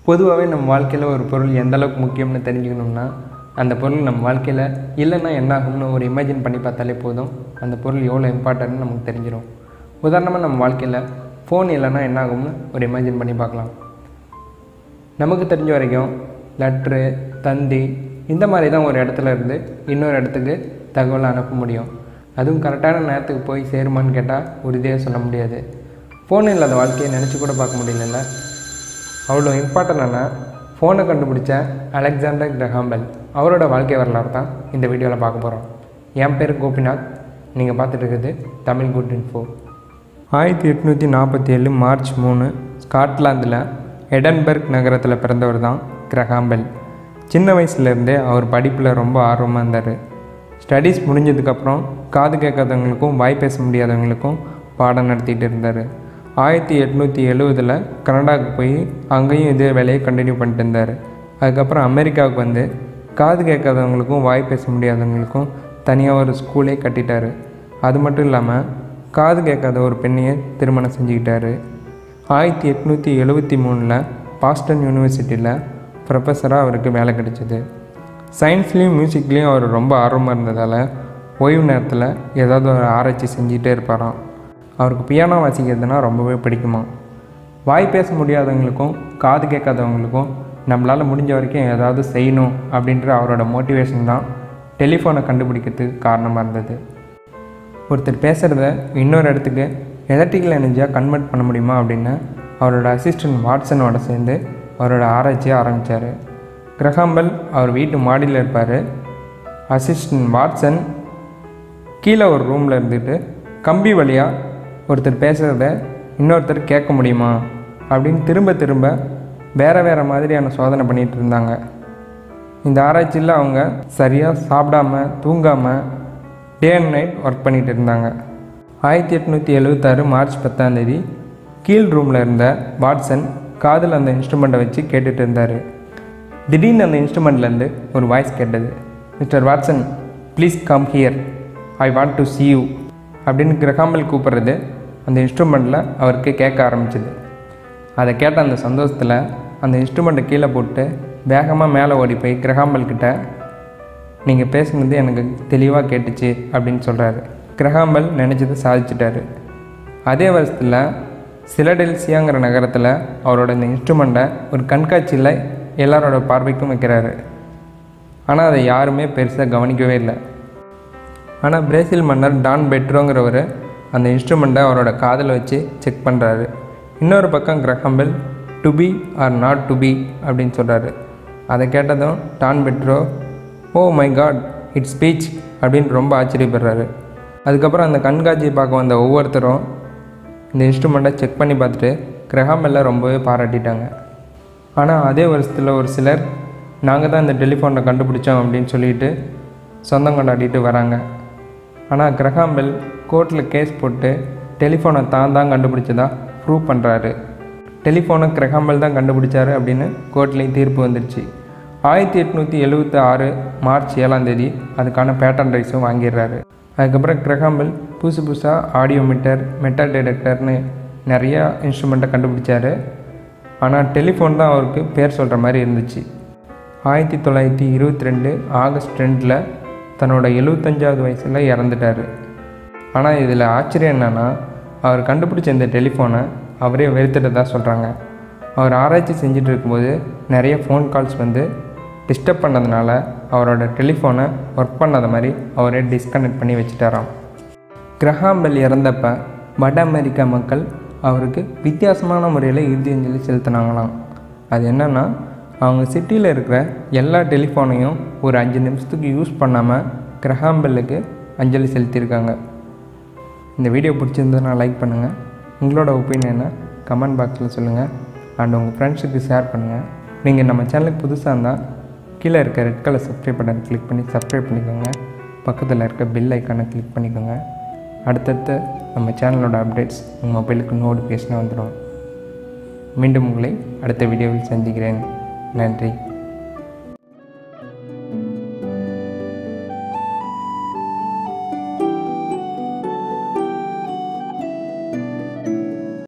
பொதுவாகவே நம்ம வாழ்க்கையில் ஒரு பொருள் எந்த அளவுக்கு முக்கியம்னு தெரிஞ்சுக்கணும்னா அந்த பொருள் நம்ம வாழ்க்கையில் இல்லைன்னா என்ன ஆகும்னு ஒரு இமேஜின் பண்ணி பார்த்தாலே போதும் அந்த பொருள் எவ்வளோ இம்பார்ட்டன்ட்னு நமக்கு தெரிஞ்சிடும் உதாரணமாக நம்ம வாழ்க்கையில் ஃபோன் இல்லைன்னா என்ன ஆகும்னு ஒரு இமேஜின் பண்ணி பார்க்கலாம் நமக்கு தெரிஞ்ச வரைக்கும் லெட்ரு தந்தி இந்த மாதிரி தான் ஒரு இடத்துல இருந்து இன்னொரு இடத்துக்கு தகவலை அனுப்ப முடியும் அதுவும் கரெக்டான நேரத்துக்கு போய் சேருமான்னு கேட்டால் உறுதியாக சொல்ல முடியாது ஃபோன் இல்லாத வாழ்க்கையை நினச்சி கூட பார்க்க முடியலல்ல அவ்வளோ இம்பார்ட்டண்டான ஃபோனை கண்டுபிடிச்ச அலெக்சாண்டர் கிரஹாம்பெல் அவரோட வாழ்க்கை வரலாறு தான் இந்த வீடியோவில் பார்க்க போகிறோம் என் பேர் கோபிநாத் நீங்கள் பார்த்துட்டு இருக்குது தமிழ் குட் இன்ஃபோ ஆயிரத்தி எட்நூற்றி நாற்பத்தி ஏழு மார்ச் மூணு ஸ்காட்லாந்தில் எடன்பர்க் நகரத்தில் பிறந்தவர் தான் கிரஹாம்பெல் சின்ன வயசுலேருந்தே அவர் படிப்பில் ரொம்ப ஆர்வமாக இருந்தார் ஸ்டடீஸ் முடிஞ்சதுக்கப்புறம் காது கேட்காதவங்களுக்கும் வாய் பேச முடியாதவங்களுக்கும் பாடம் நடத்திட்டு இருந்தார் ஆயிரத்தி எட்நூற்றி எழுவதில் கனடாவுக்கு போய் அங்கேயும் இதே வேலையை கண்டினியூ பண்ணிட்டு இருந்தார் அதுக்கப்புறம் அமெரிக்காவுக்கு வந்து காது கேட்காதவங்களுக்கும் வாய் பேச முடியாதவங்களுக்கும் தனியாக ஒரு ஸ்கூலே கட்டிட்டாரு அது மட்டும் இல்லாமல் காது கேட்காத ஒரு பெண்ணையை திருமணம் செஞ்சுக்கிட்டாரு ஆயிரத்தி எட்நூற்றி எழுபத்தி மூணில் பாஸ்டன் யூனிவர்சிட்டியில் ப்ரொஃபஸராக அவருக்கு வேலை கிடைச்சிது சயின்ஸ்லேயும் மியூசிக்லேயும் அவர் ரொம்ப ஆர்வமாக இருந்ததால் ஓய்வு நேரத்தில் ஏதாவது ஒரு ஆராய்ச்சி செஞ்சுட்டே இருப்பாராம் அவருக்கு பியானோ வாசிக்கிறதுனா ரொம்பவே பிடிக்குமா வாய் பேச முடியாதவங்களுக்கும் காது கேட்காதவங்களுக்கும் நம்மளால் முடிஞ்ச வரைக்கும் ஏதாவது செய்யணும் அப்படின்ற அவரோட மோட்டிவேஷன் தான் டெலிஃபோனை கண்டுபிடிக்கிறதுக்கு காரணமாக இருந்தது ஒருத்தர் பேசுகிறத இன்னொரு இடத்துக்கு எலக்ட்ரிக்கல் எனர்ஜியாக கன்வெர்ட் பண்ண முடியுமா அப்படின்னு அவரோட அசிஸ்டன்ட் வாட்சனோட சேர்ந்து அவரோட ஆராய்ச்சியை ஆரம்பித்தார் கிரகாம்பல் அவர் வீட்டு மாடியில் இருப்பார் அசிஸ்டன்ட் வாட்சன் கீழே ஒரு ரூமில் இருந்துட்டு கம்பி வழியாக ஒருத்தர் பேசுகிறத இன்னொருத்தர் கேட்க முடியுமா அப்படின்னு திரும்ப திரும்ப வேறு வேறு மாதிரியான சோதனை பண்ணிகிட்டு இருந்தாங்க இந்த ஆராய்ச்சியில் அவங்க சரியாக சாப்பிடாம தூங்காமல் டே அண்ட் நைட் ஒர்க் பண்ணிகிட்டு இருந்தாங்க ஆயிரத்தி எட்நூற்றி எழுபத்தாறு மார்ச் பத்தாந்தேதி கீழ் ரூமில் இருந்த வாட்சன் காதில் அந்த இன்ஸ்ட்ருமெண்ட்டை வச்சு கேட்டுட்டு இருந்தார் திடீர்னு அந்த இன்ஸ்ட்ருமெண்ட்லேருந்து ஒரு வாய்ஸ் கேட்டது Mister Watson please come here I want to see you அப்படின்னு கிரகாம்பல் கூப்பிட்றது அந்த இன்ஸ்ட்ருமெண்ட்டில் அவருக்கு கேட்க ஆரம்பிச்சது அதை கேட்ட அந்த சந்தோஷத்தில் அந்த இன்ஸ்ட்ருமெண்ட்டை கீழே போட்டு வேகமாக மேலே ஓடி போய் கிரகாம்பல் கிட்ட நீங்கள் பேசுனது எனக்கு தெளிவாக கேட்டுச்சு அப்படின்னு சொல்கிறாரு கிரகாம்பல் நினச்சதை சாதிச்சிட்டாரு அதே வருஷத்தில் சிலடெல்சியாங்கிற நகரத்தில் அவரோட இந்த இன்ஸ்ட்ருமெண்ட்டை ஒரு கண்காட்சியில் எல்லாரோட பார்வைக்கும் வைக்கிறாரு ஆனால் அதை யாருமே பெருசாக கவனிக்கவே இல்லை ஆனால் பிரேசில் மன்னர் டான் பெட்ரோங்கிறவர் அந்த இன்ஸ்ட்ருமெண்ட்டை அவரோட காதில் வச்சு செக் பண்ணுறாரு இன்னொரு பக்கம் Graham Bell to be or not to be அப்படின்னு சொல்கிறாரு அதை கேட்டதும் Don Pedro oh my God it's speech அப்படின்னு ரொம்ப ஆச்சரியப்படுறாரு அதுக்கப்புறம் அந்த கண்காட்சியை பார்க்க வந்த ஒவ்வொருத்தரும் இந்த இன்ஸ்ட்ருமெண்ட்டை செக் பண்ணி பார்த்துட்டு கிரஹாம்பெல்ல ரொம்பவே பாராட்டிட்டாங்க ஆனால் அதே வருஷத்தில் ஒரு சிலர் நாங்கள் தான் இந்த டெலிஃபோனை கண்டுபிடிச்சோம் அப்படின்னு சொல்லிட்டு சொந்தம் கொண்டாடிட்டு வராங்க ஆனால் கிரஹாம்பெல் கோர்ட்டில் கேஸ் போட்டு டெலிஃபோனை தான் தான் கண்டுபிடிச்சதா ப்ரூவ் பண்ணுறாரு டெலிஃபோனை கிரஹாம்பெல் தான் கண்டுபிடிச்சாரு அப்படின்னு கோர்ட்லேயும் தீர்ப்பு வந்துடுச்சு ஆயிரத்தி எட்நூற்றி எழுபத்தி ஆறு மார்ச் ஏழாம் தேதி அதுக்கான பேட்டன் ரைஸும் வாங்கிடுறாரு அதுக்கப்புறம் கிரஹாம்பெல் புதுசு புதுசாக ஆடியோ மீட்டர் மெட்டல் டிடெக்டர்னு நிறையா இன்ஸ்ட்ருமெண்ட்டை கண்டுபிடிச்சாரு ஆனால் டெலிஃபோன் தான் அவருக்கு பேர் சொல்கிற மாதிரி இருந்துச்சு ஆயிரத்தி தொள்ளாயிரத்தி இருபத்தி ரெண்டு ஆகஸ்ட் ரெண்டில் தன்னோட எழுபத்தஞ்சாவது வயசில் இறந்துட்டார் ஆனால் இதில் ஆச்சரியம் என்னென்னா அவர் கண்டுபிடிச்ச இந்த டெலிஃபோனை அவரே வெறுத்துட்டதா சொல்கிறாங்க அவர் ஆராய்ச்சி செஞ்சுட்டு இருக்கும்போது நிறைய ஃபோன் கால்ஸ் வந்து டிஸ்டர்ப் பண்ணதுனால அவரோட டெலிஃபோனை ஒர்க் பண்ணாத மாதிரி அவரே டிஸ்கனெக்ட் பண்ணி வச்சுட்டாராம் கிரஹாம்பெல் இறந்தப்ப வட அமெரிக்கா மக்கள் அவருக்கு வித்தியாசமான முறையில் இறுதி அஞ்சலி செலுத்தினாங்களாம் அது என்னென்னா அவங்க சிட்டியில் இருக்கிற எல்லா டெலிஃபோனையும் ஒரு அஞ்சு நிமிஷத்துக்கு யூஸ் பண்ணாமல் கிரஹாம்பெல்லுக்கு அஞ்சலி செலுத்தியிருக்காங்க இந்த வீடியோ பிடிச்சிருந்ததுன்னா லைக் பண்ணுங்கள் உங்களோட ஒப்பீனியனை கமெண்ட் பாக்ஸில் சொல்லுங்கள் அண்ட் உங்கள் ஃப்ரெண்ட்ஸுக்கு ஷேர் பண்ணுங்கள் நீங்கள் நம்ம சேனலுக்கு புதுசாக இருந்தால் கீழே இருக்க red colour subscribe button click பண்ணி சப்ஸ்கிரைப் பண்ணிக்கோங்க பக்கத்தில் இருக்க பெல் ஐக்கானை கிளிக் பண்ணிக்கோங்க அடுத்தடுத்து நம்ம சேனலோட அப்டேட்ஸ் உங்கள் மொபைலுக்கு நோட்டிஃபிகேஷனாக வந்துடும் மீண்டும் உங்களை அடுத்த வீடியோவில் சந்திக்கிறேன் நன்றி